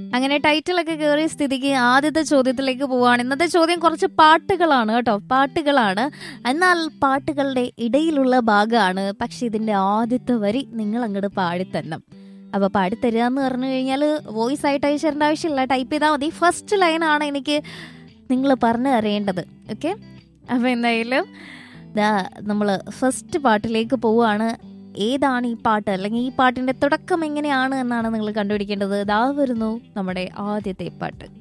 അങ്ങനെ ടൈറ്റിലൊക്കെ കയറിയ സ്ഥിതിക്ക് ആദ്യത്തെ ചോദ്യത്തിലേക്ക് പോവാണ് ഇന്നത്തെ ചോദ്യം കുറച്ച് പാട്ടുകളാണ് കേട്ടോ പാട്ടുകളാണ് എന്നാൽ പാട്ടുകളുടെ ഇടയിലുള്ള ഭാഗമാണ് പക്ഷെ ഇതിന്റെ ആദ്യത്തെ വരി നിങ്ങൾ അങ്ങോട്ട് പാടിത്തരണം അപ്പൊ പാടിത്തരിക എന്ന് പറഞ്ഞു കഴിഞ്ഞാൽ വോയിസ് ആയിട്ട് അയച്ചേരേണ്ട ആവശ്യമില്ല ടൈപ്പ് ചെയ്താൽ മതി ഫസ്റ്റ് ലൈനാണ് എനിക്ക് നിങ്ങൾ പറഞ്ഞു അറിയേണ്ടത് ഓക്കെ അപ്പൊ എന്തായാലും ദാ നമ്മൾ ഫസ്റ്റ് പാട്ടിലേക്ക് പോവുകയാണ് ഏതാണ് ഈ പാട്ട് അല്ലെങ്കിൽ ഈ പാട്ടിന്റെ തുടക്കം എങ്ങനെയാണ് എന്നാണ് നിങ്ങൾ കണ്ടുപിടിക്കേണ്ടത് ദാ വരുന്നു നമ്മുടെ ആദ്യത്തെ പാട്ട്